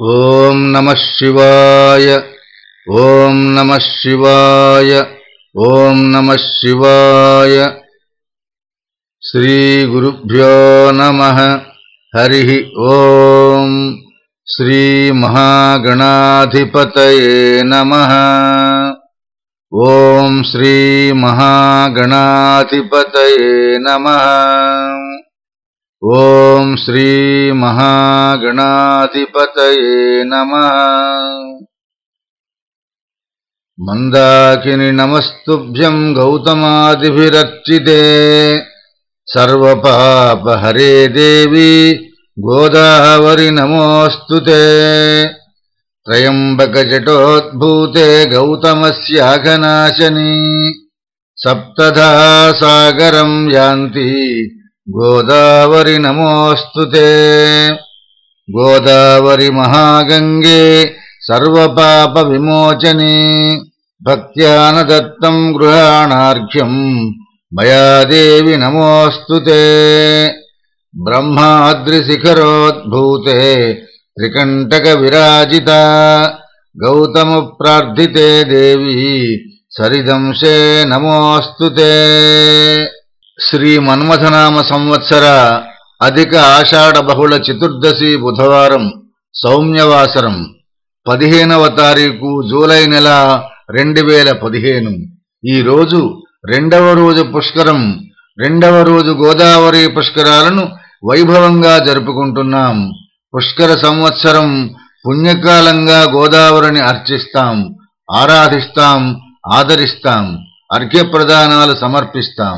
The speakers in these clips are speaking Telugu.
ఓం నమ శివాయ ఓం నమ శివాయ ఓం నమ శివాయ శ్రీగురుభ్యో నమ హరి ఓం శ్రీమహాగణాధిపతయే నమ ఓం శ్రీమహాగణాధిపతయే నమ ఓం శ్రీమహాగణాధిపతయే నమ మందాకిని నమస్తుభ్యం గౌతమాదిభిరర్చితే సర్వపాపహరే దేవి గోదావరి నమోऽस्तु ते త్రయంబకజటోద్భూతే గౌతమస్యాఘనాశని సప్తధా సాగరం యాంతి గోదావరి నమోऽस्तु ते గోదావరి మహాగంగే సర్వపాప విమోచనే భక్త్యానదత్తం గృహాణార్ఘ్యం మయా దేవి నమోऽस्तु ते బ్రహ్మాద్రిశిఖరోద్భూతే త్రికంటక విరాజిత గౌతమ ప్రార్థితే దేవి సరిదంశే నమోऽस्तु ते శ్రీ మన్మథనామ సంవత్సర అధిక ఆషాఢ బహుళ చతుర్దశి బుధవారం సౌమ్యవాసరం పదిహేనవ తారీఖు జూలై నెల రెండు వేల పదిహేను ఈ రోజు రెండవ రోజు పుష్కరం రెండవ రోజు గోదావరి పుష్కరాలను వైభవంగా జరుపుకుంటున్నాం పుష్కర సంవత్సరం పుణ్యకాలంగా గోదావరిని అర్చిస్తాం ఆరాధిస్తాం ఆదరిస్తాం అర్ఘ్యప్రదానాలు సమర్పిస్తాం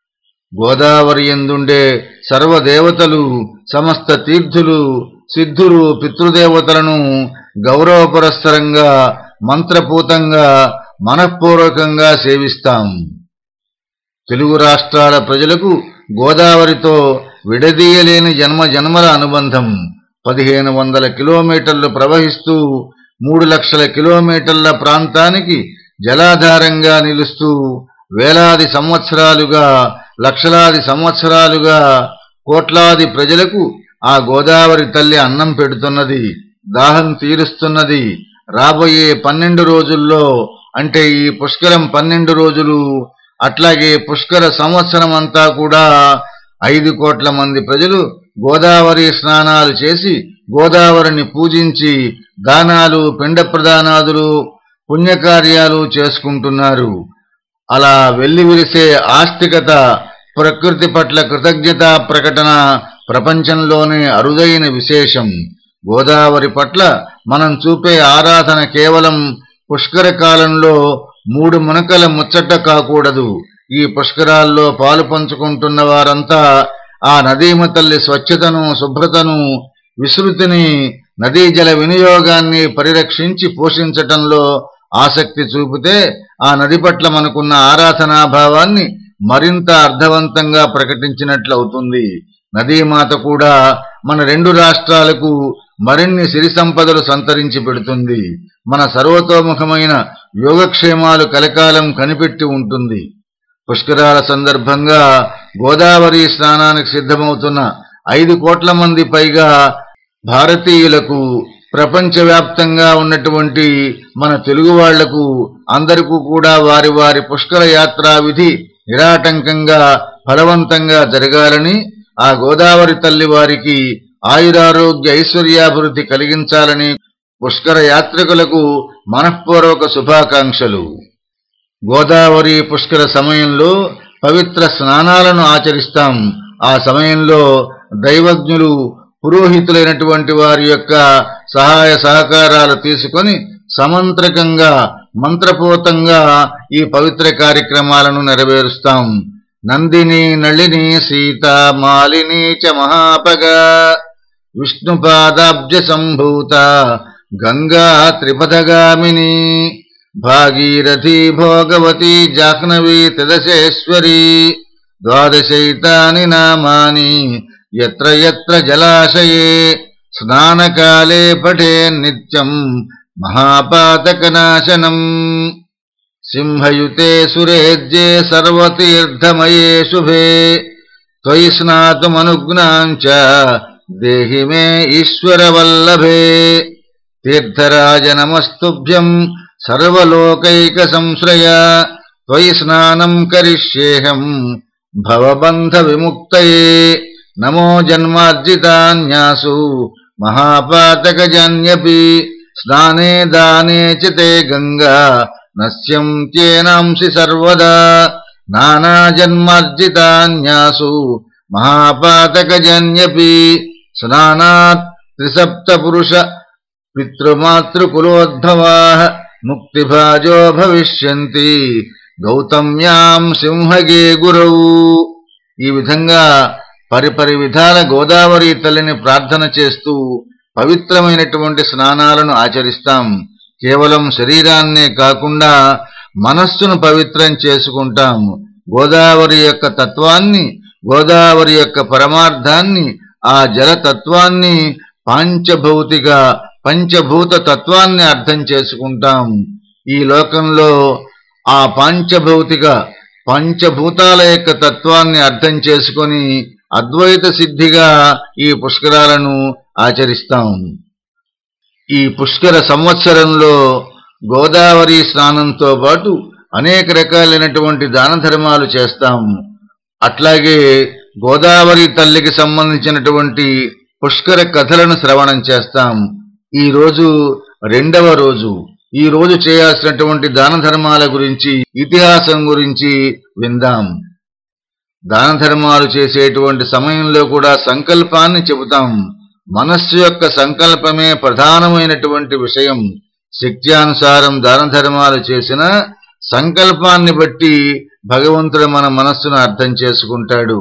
గోదావరి ఎందుండే సర్వదేవతలు సమస్త తీర్థులు సిద్ధులు పితృదేవతలను గౌరవపురస్సరంగా మంత్రపూతంగా మనఃపూర్వకంగా సేవిస్తాం తెలుగు రాష్ట్రాల ప్రజలకు గోదావరితో విడదీయలేని జన్మ జన్మల అనుబంధం పదిహేను వందల కిలోమీటర్లు ప్రవహిస్తూ మూడు లక్షల కిలోమీటర్ల ప్రాంతానికి జలాధారంగా నిలుస్తూ వేలాది సంవత్సరాలుగా లక్షలాది సంవత్సరాలుగా కోట్లాది ప్రజలకు ఆ గోదావరి తల్లి అన్నం పెడుతున్నది దాహం తీరుస్తున్నది రాబోయే పన్నెండు రోజుల్లో అంటే ఈ పుష్కరం పన్నెండు రోజులు అట్లాగే పుష్కర సంవత్సరం అంతా కూడా ఐదు కోట్ల మంది ప్రజలు గోదావరి స్నానాలు చేసి గోదావరిని పూజించి దానాలు పిండ ప్రదానాదులు పుణ్యకార్యాలు చేసుకుంటున్నారు అలా వెల్లివిరిసే ఆస్తికత ప్రకృతి పట్ల కృతజ్ఞత ప్రకటన ప్రపంచంలోనే అరుదైన విశేషం గోదావరి పట్ల మనం చూపే ఆరాధన కేవలం పుష్కర కాలంలో మూడు మునకల ముచ్చట కాకూడదు ఈ పుష్కరాల్లో పాలు పంచుకుంటున్న వారంతా ఆ నదీమ తల్లి స్వచ్ఛతను శుభ్రతను విస్తృతిని నదీ జల వినియోగాన్ని పరిరక్షించి పోషించటంలో ఆసక్తి చూపితే ఆ నది పట్ల మనకున్న ఆరాధనాభావాన్ని మరింత అర్థవంతంగా ప్రకటించినట్లవుతుంది నదీమాత కూడా మన రెండు రాష్ట్రాలకు మరిన్ని సిరి సంపదలు సంతరించి పెడుతుంది మన సర్వతోముఖమైన యోగక్షేమాలు కలకాలం కనిపెట్టి ఉంటుంది పుష్కరాల సందర్భంగా గోదావరి స్నానానికి సిద్ధమవుతున్న ఐదు కోట్ల మంది పైగా భారతీయులకు ప్రపంచవ్యాప్తంగా ఉన్నటువంటి మన తెలుగు వాళ్లకు అందరికీ కూడా వారి వారి పుష్కర యాత్రా విధి నిరాటంకంగా ఫలవంతంగా జరగాలని ఆ గోదావరి తల్లి వారికి ఆయురారోగ్య ఐశ్వర్యాభివృద్ధి కలిగించాలని పుష్కర యాత్రికులకు మనఃపూర్వక శుభాకాంక్షలు గోదావరి పుష్కర సమయంలో పవిత్ర స్నానాలను ఆచరిస్తాం ఆ సమయంలో దైవజ్ఞులు పురోహితులైనటువంటి వారి యొక్క సహాయ సహకారాలు తీసుకొని సమంత్రకంగా మంత్రపూతంగా ఈ పవిత్ర కార్యక్రమాలను నెరవేరుస్తాం నందిని నళిని సీత మాలిని చ మహాపగ విష్ణుపాదాబ్జ సంభూత గంగా త్రిపథగామిని భాగీరథీ భోగవతి జాహ్నవీ త్రిదశేశ్వరీ ద్వాదశైతాని నామాని ఎత్ర ఎత్ర జలాశయే స్నానకాలే పఠే నిత్యం మహాపాతకనాశనం సింహయుతే సురేజ్యే సర్వతీర్థమయే శుభే త్వయి స్నాతుమనుజ్ఞాం చ దేహి మే ఈశ్వరవల్లభే తీర్థరాజ నమస్తుభ్యం సర్వలోకైక సంశ్రయ త్వయి స్నానం కరిష్యేహం భవబంధ విముక్తయే నమో జన్మార్జితాన్యాసు మహాపాతకజన్యపి స్నానే దానే చ తే గంగా నశ్యం త్యేనాంసి సర్వదా నానాజన్మార్జితాన్యాసు మహాపాతకజన్యపి స్నానాత్ త్రిసప్తపురుష పితృమాతృకులోద్భవా ముక్తిభాజో భవిష్యంతి గౌతమ్యాం సింహగే గురౌ ఈ విధంగా పరిపరి విధాల గోదావరి తల్లిని ప్రార్థన చేస్తూ పవిత్రమైనటువంటి స్నానాలను ఆచరిస్తాం కేవలం శరీరాన్నే కాకుండా మనస్సును పవిత్రం చేసుకుంటాం గోదావరి యొక్క తత్వాన్ని గోదావరి యొక్క పరమార్థాన్ని ఆ జలతత్వాన్ని పాంచభౌతిక పంచభూత తత్వాన్ని అర్థం చేసుకుంటాం ఈ లోకంలో ఆ పాంచభౌతిక పంచభూతాల యొక్క తత్వాన్ని అర్థం చేసుకొని అద్వైత సిద్ధిగా ఈ పుష్కరాలను ఆచరిస్తాం ఈ పుష్కర సంవత్సరంలో గోదావరి స్నానంతో పాటు అనేక రకాలైనటువంటి దాన ధర్మాలు చేస్తాం అట్లాగే గోదావరి తల్లికి సంబంధించినటువంటి పుష్కర కథలను శ్రవణం చేస్తాం ఈ రోజు రెండవ రోజు ఈ రోజు చేయాల్సినటువంటి దాన ధర్మాల గురించి ఇతిహాసం గురించి విందాం దాన ధర్మాలు చేసేటువంటి సమయంలో కూడా సంకల్పాన్ని చెబుతాం మనస్సు యొక్క సంకల్పమే ప్రధానమైనటువంటి విషయం శక్త్యానుసారం దాన ధర్మాలు చేసిన సంకల్పాన్ని బట్టి భగవంతుడు మన మనస్సును అర్థం చేసుకుంటాడు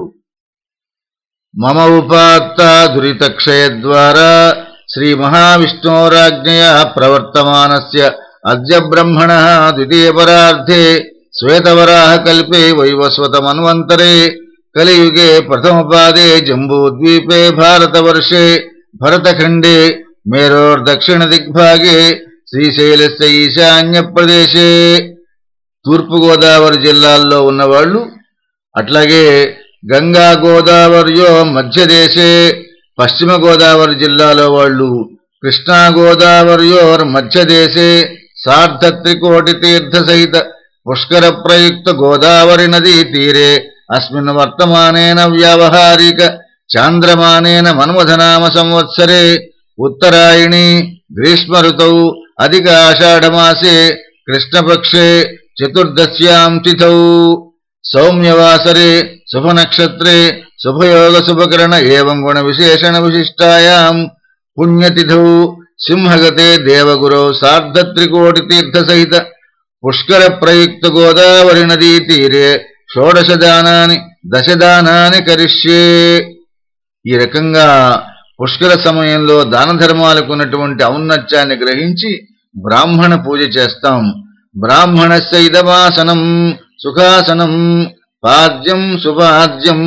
మమ ఉపాత్త దురితక్షయ ద్వారా శ్రీ మహావిష్ణోరాజ్ఞయ ప్రవర్తమానస్య అద్య బ్రహ్మణ ద్వితీయపరార్థే శ్వేతవరాహ కల్పే వైవస్వతమన్వంతరే కలియుగే ప్రథమపాదే జంబూద్వీపే భారతవర్షే భరతఖండే మేరోర్దక్షిణ దిగ్భాగే శ్రీశైలస్య ఈశాన్య ప్రదేశే తూర్పుగోదావరి జిల్లాల్లో ఉన్నవాళ్ళు అట్లాగే గంగా గోదావరియో మధ్యదేశే పశ్చిమ గోదావరి జిల్లాలో వాళ్ళు కృష్ణా గోదావరియోర్ మధ్యదేశే సార్ధత్రికోటి తీర్థ సహిత పుష్కర ప్రయుక్త గోదావరి నదీ తీరే అస్మిన్ వర్తమానేన వ్యావహారిక చాంద్రమానేన మన్మథనామ సంవత్సరే ఉత్తరాయణి గ్రీష్మ ఋతౌ అధిక ఆషాఢమాసే కృష్ణపక్షే చతుర్దశ్యాం తిథౌ సౌమ్యవాసరే శుభనక్షత్రే శుభయోగ శుభకరణ ఏవం గుణ విశేషణ విశిష్టాయాం పుణ్యతిథౌ సింహగతే దేవగురో సార్ధత్రికోటి తీర్థ సహిత పుష్కర ప్రయుక్త గోదావరి నదీ తీరే షోడశ దానాని దశదానాని కరిష్యే ఈ రకంగా పుష్కర సమయంలో దాన ధర్మాలకు ఉన్నటువంటి ఔన్నత్యాన్ని గ్రహించి బ్రాహ్మణ పూజ చేస్తాం బ్రాహ్మణస్య ఇదవాసనం సుఖాసనం పాద్యం సుపాద్యం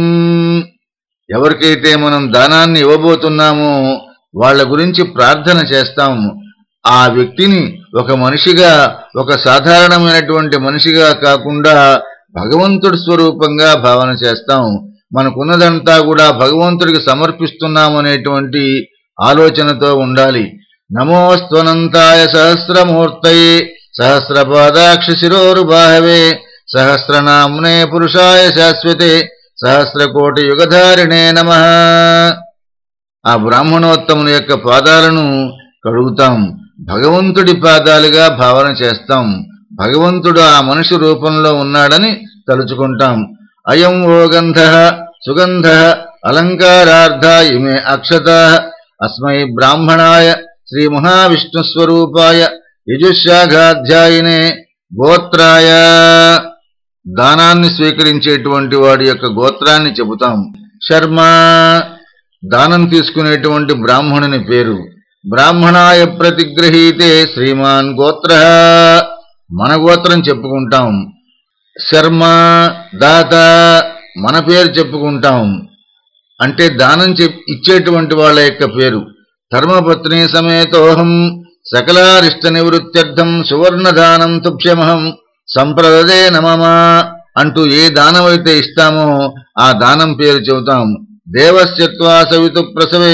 ఎవరికైతే మనం దానాన్ని ఇవ్వబోతున్నామో వాళ్ళ గురించి ప్రార్థన చేస్తాం ఆ వ్యక్తిని ఒక మనిషిగా ఒక సాధారణమైనటువంటి మనిషిగా కాకుండా భగవంతుడి స్వరూపంగా భావన చేస్తాం మనకున్నదంతా కూడా భగవంతుడికి సమర్పిస్తున్నామనేటువంటి ఆలోచనతో ఉండాలి నమోస్త్వనంతాయ సహస్రమూర్తయే సహస్రపాదాక్ష శిరోరుబాహవే సహస్రనామ్నే పురుషాయ శాశ్వతే సహస్రకోటి యుగధారిణే నమ ఆ బ్రాహ్మణోత్తముని యొక్క పాదాలను కడుగుతాం భగవంతుడి పాదాలుగా భావన చేస్తాం భగవంతుడు ఆ మనిషి రూపంలో ఉన్నాడని తలుచుకుంటాం అయం ఓ గంధ సుగంధ అలంకారార్థ ఇమే అక్షత అస్మై బ్రాహ్మణాయ శ్రీ మహావిష్ణుస్వరూపాయ యజుశాఖాధ్యాయినే గోత్రాయ దానాన్ని స్వీకరించేటువంటి వాడి యొక్క గోత్రాన్ని చెబుతాం శర్మ దానం తీసుకునేటువంటి బ్రాహ్మణుని పేరు బ్రాహ్మణాయ ప్రతిగ్రహీతే శ్రీమాన్ గోత్ర మన గోత్రం చెప్పుకుంటాం శర్మ దాత మన పేరు చెప్పుకుంటాం అంటే దానం చెప్ ఇచ్చేటువంటి వాళ్ళ యొక్క పేరు ధర్మపత్ని సమేతోహం సకలారిష్ట నివృత్త్యర్థం సువర్ణదానం తుభ్యమహం సంప్రదదే నమమా అంటూ ఏ దానమైతే ఇస్తామో ఆ దానం పేరు చెబుతాం దేవస్యత్వా సవితు ప్రసవే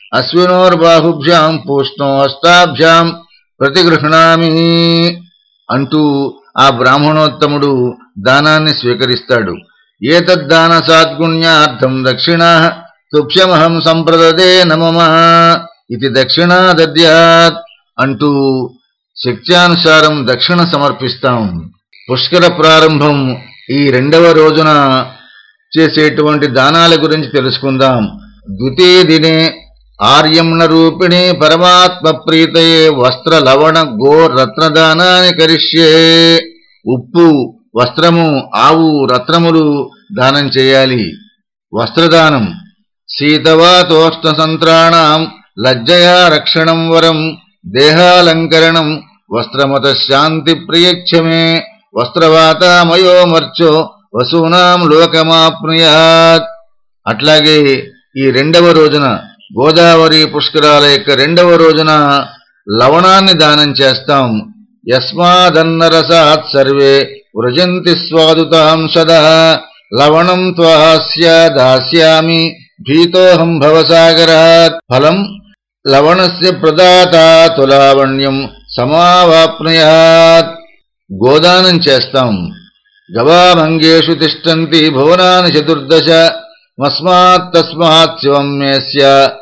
అశ్వినోర్బాహుభ్యాం పూష్ణో అష్టాభ్యాం ప్రతిగృహణామి అంటూ ఆ బ్రాహ్మణోత్తముడు దానాన్ని స్వీకరిస్తాడు ఏతద్దాన సాద్గుణ్యార్థం దక్షిణా తుభ్యమహం సంప్రదదే నమమ ఇది దక్షిణా దద్యాత్ అంటూ శక్త్యానుసారం దక్షిణ సమర్పిస్తాం పుష్కర ప్రారంభం ఈ రెండవ రోజున చేసేటువంటి దానాల గురించి తెలుసుకుందాం ద్వితీయ దినే ఆర్యమ్న రూపిణి పరమాత్మ ప్రీతయే వస్త్ర లవణ గో రత్నదానాన్ని కరిష్యే ఉప్పు వస్త్రము ఆవు రత్నములు దానం చేయాలి వస్త్రదానం శీతవాతోష్ణ సంత్రాణం లజ్జయా రక్షణం వరం దేహాలంకరణం వస్త్రమత శాంతి ప్రియచ్చమే వస్త్రవాతామయో మర్చో వసూనాం లోకమాప్నుయాత్ అట్లాగే ఈ రెండవ రోజున గోదావరి పుష్కరాల యొక్క రెండవ రోజున లవణాన్ని దానం చేస్తాం యస్మాదన్నరసాత్ సర్వే వృజంతి స్వాదుతాం సదా లవణం త్వాస్య దాస్యామి భీతోహం భవసాగరాత్ ఫలం లవణస్య ప్రదాత తులావణ్యం సమావాప్నుయాత్ గోదానం చేస్తాం గవామంగేషు తిష్టంతి భువనాని చతుర్దశ మస్మాత్ తస్మాత్ శివం మేస్య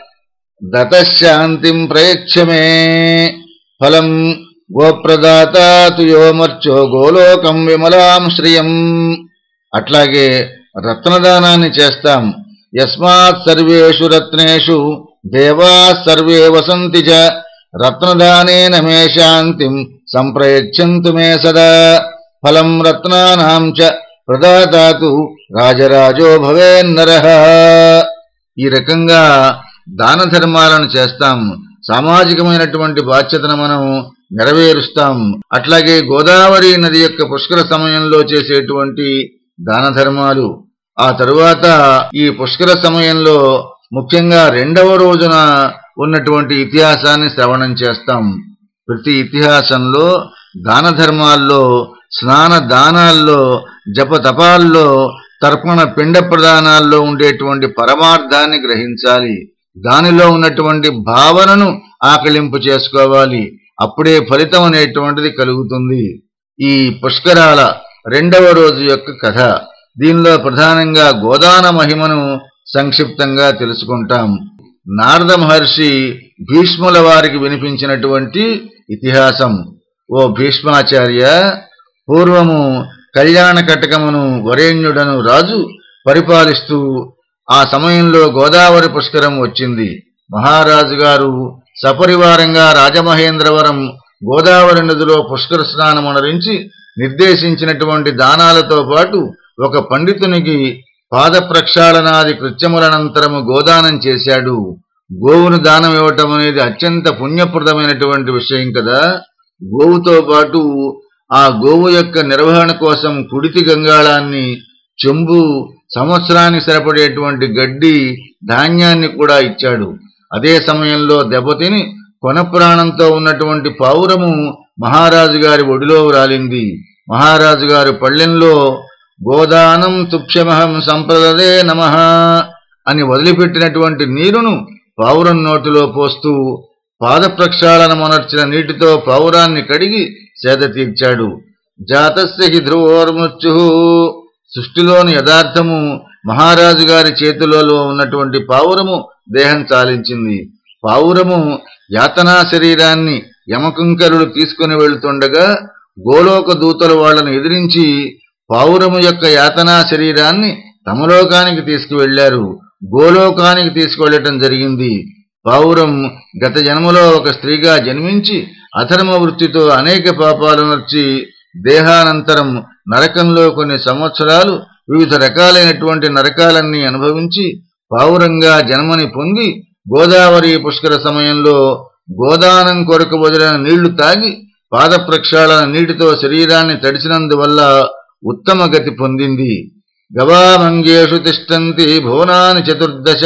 దతశాంతిం ప్రయచ్చమే ఫలం గోప్రదాత తు యోమర్చో గోలోకం విమలాం శ్రియం అట్లాగే రత్నదానాన్ని చేస్తాం యస్మాత్ సర్వేషు రత్నేషు దేవా సర్వే వసంతి చ రత్నదానేన మే శాంతిం సంప్రయచ్చంతు మే సదా ఫలం రత్నానాం చ ప్రదాతాతు రాజరాజో భవేన్నరః ఈ రకంగా దాన ధర్మాలను చేస్తాం సామాజికమైనటువంటి బాధ్యతను మనం నెరవేరుస్తాం అట్లాగే గోదావరి నది యొక్క పుష్కర సమయంలో చేసేటువంటి దాన ధర్మాలు ఆ తరువాత ఈ పుష్కర సమయంలో ముఖ్యంగా రెండవ రోజున ఉన్నటువంటి ఇతిహాసాన్ని శ్రవణం చేస్తాం ప్రతి ఇతిహాసంలో దాన ధర్మాల్లో స్నాన దానాల్లో జప తపాల్లో తర్పణ పిండ ప్రదానాల్లో ఉండేటువంటి పరమార్థాన్ని గ్రహించాలి దానిలో ఉన్నటువంటి భావనను ఆకలింపు చేసుకోవాలి అప్పుడే ఫలితం అనేటువంటిది కలుగుతుంది ఈ పుష్కరాల రెండవ రోజు యొక్క కథ దీనిలో ప్రధానంగా గోదాన మహిమను సంక్షిప్తంగా తెలుసుకుంటాం నారద మహర్షి భీష్ముల వారికి వినిపించినటువంటి ఇతిహాసం ఓ భీష్మాచార్య పూర్వము కళ్యాణ కటకమును వరేణ్యుడను రాజు పరిపాలిస్తూ ఆ సమయంలో గోదావరి పుష్కరం వచ్చింది మహారాజు గారు సపరివారంగా రాజమహేంద్రవరం గోదావరి నదిలో పుష్కర స్నానమునరించి నిర్దేశించినటువంటి దానాలతో పాటు ఒక పండితునికి పాద ప్రక్షాళనాది కృత్యములనంతరము గోదానం చేశాడు గోవును దానం ఇవ్వటం అనేది అత్యంత పుణ్యప్రదమైనటువంటి విషయం కదా గోవుతో పాటు ఆ గోవు యొక్క నిర్వహణ కోసం కుడితి గంగాళాన్ని చెంబు సంవత్సరానికి సరిపడేటువంటి గడ్డి ధాన్యాన్ని కూడా ఇచ్చాడు అదే సమయంలో దెబ్బతిని కొన ప్రాణంతో ఉన్నటువంటి పావురము మహారాజు గారి ఒడిలో రాలింది మహారాజు గారు పళ్ళెంలో గోదానం తుక్షమహం సంప్రదదే నమ అని వదిలిపెట్టినటువంటి నీరును పావురం నోటిలో పోస్తూ పాద ప్రక్షాళన మొనర్చిన నీటితో పావురాన్ని కడిగి సేద తీర్చాడు జాతస్య హి ధ్రువోర్మృత్యు సృష్టిలోని యథార్థము మహారాజు గారి చేతులలో ఉన్నటువంటి పావురము దేహం చాలించింది పావురము యాతనా శరీరాన్ని యమకుంకరుడు తీసుకుని వెళుతుండగా గోలోక దూతలు వాళ్లను ఎదిరించి పావురము యొక్క యాతనా శరీరాన్ని తమలోకానికి తీసుకువెళ్లారు గోలోకానికి తీసుకువెళ్లటం జరిగింది పావురం గత జన్మలో ఒక స్త్రీగా జన్మించి అధర్మ వృత్తితో అనేక పాపాలు నర్చి దేహానంతరం నరకంలో కొన్ని సంవత్సరాలు వివిధ రకాలైనటువంటి నరకాలన్నీ అనుభవించి పావురంగా జన్మని పొంది గోదావరి పుష్కర సమయంలో గోదానం కొరకు వదిలిన నీళ్లు తాగి పాద ప్రక్షాళన నీటితో శరీరాన్ని తడిచినందువల్ల ఉత్తమ గతి పొందింది గవామంగేషు తిష్టంతి భువనాని చతుర్దశ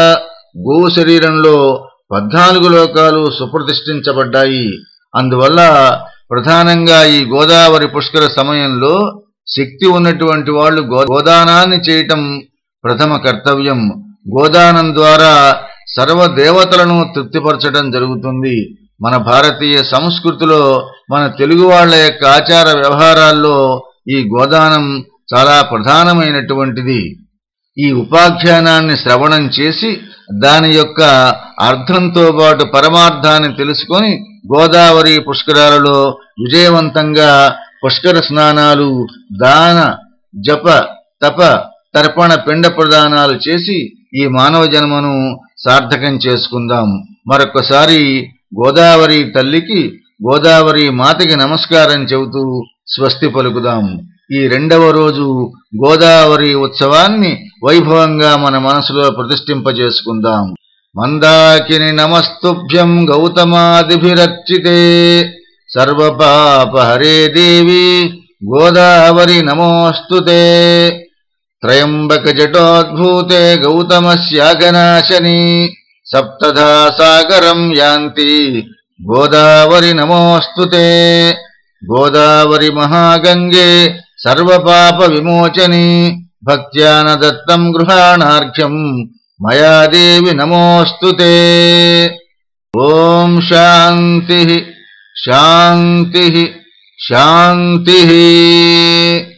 గో శరీరంలో పద్నాలుగు లోకాలు సుప్రతిష్ఠించబడ్డాయి అందువల్ల ప్రధానంగా ఈ గోదావరి పుష్కర సమయంలో శక్తి ఉన్నటువంటి వాళ్ళు గోదానాన్ని చేయటం ప్రథమ కర్తవ్యం గోదానం ద్వారా సర్వదేవతలను తృప్తిపరచడం జరుగుతుంది మన భారతీయ సంస్కృతిలో మన తెలుగు వాళ్ళ యొక్క ఆచార వ్యవహారాల్లో ఈ గోదానం చాలా ప్రధానమైనటువంటిది ఈ ఉపాఖ్యానాన్ని శ్రవణం చేసి దాని యొక్క అర్థంతో పాటు పరమార్థాన్ని తెలుసుకొని గోదావరి పుష్కరాలలో విజయవంతంగా పుష్కర స్నానాలు దాన జప తప తర్పణ పిండ ప్రదానాలు చేసి ఈ మానవ జన్మను సార్థకం చేసుకుందాం మరొకసారి గోదావరి తల్లికి గోదావరి మాతకి నమస్కారం చెబుతూ స్వస్తి పలుకుదాం ఈ రెండవ రోజు గోదావరి ఉత్సవాన్ని వైభవంగా మన మనసులో ప్రతిష్ఠింపజేసుకుందాం మందాకిని నమస్తుభ్యం గౌతమాదిభిరర్చితే సర్వపాపహరే దేవి గోదావరి నమోస్తుతే త్రయంబక జటోద్భూతే గౌతమస్యాగనాశని సప్తధా సాగరం యాంతి గోదావరి నమోస్తుతే గోదావరి మహాగంగే సర్వపాప విమోచని భక్త్యాన దత్తం గృహాణార్ఘ్యం మయా దేవి నమోస్తుతే ఓం శాంతి శాంతి శాంతి